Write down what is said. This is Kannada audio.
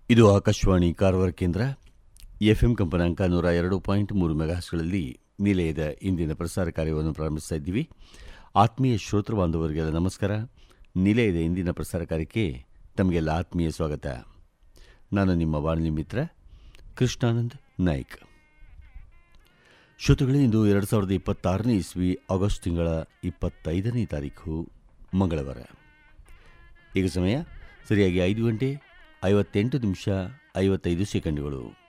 ಇದು ಆಕಾಶವಾಣಿ ಕಾರವಾರ ಕೇಂದ್ರ ಎಫ್ಎಂ ಕಂಪನಾಂಕ ನೂರ ಎರಡು ಪಾಯಿಂಟ್ ಮೂರು ಮೆಗಾಸ್ಗಳಲ್ಲಿ ನಿಲಯದ ಇಂದಿನ ಪ್ರಸಾರ ಕಾರ್ಯವನ್ನು ಪ್ರಾರಂಭಿಸ್ತಾ ಇದ್ದೀವಿ ಆತ್ಮೀಯ ಶ್ರೋತೃ ಬಾಂಧವರಿಗೆಲ್ಲ ನಮಸ್ಕಾರ ನಿಲಯದ ಇಂದಿನ ಪ್ರಸಾರ ಕಾರ್ಯಕ್ಕೆ ತಮಗೆಲ್ಲ ಆತ್ಮೀಯ ಸ್ವಾಗತ ನಾನು ನಿಮ್ಮ ವಾಣಿಜ್ಯ ಮಿತ್ರ ಕೃಷ್ಣಾನಂದ್ ನಾಯ್ಕ್ ಶ್ರೋತೃಗಳೇ ಇಂದು ಎರಡು ಸಾವಿರದ ಇಪ್ಪತ್ತಾರನೇ ಇಸ್ವಿ ಆಗಸ್ಟ್ ತಿಂಗಳ ಇಪ್ಪತ್ತೈದನೇ ತಾರೀಕು ಮಂಗಳವಾರ ಈಗ ಸಮಯ ಸರಿಯಾಗಿ ಐದು ಗಂಟೆ ಐವತ್ತೆಂಟು ನಿಮಿಷ ಐವತ್ತೈದು ಸೆಕೆಂಡ್ಗಳು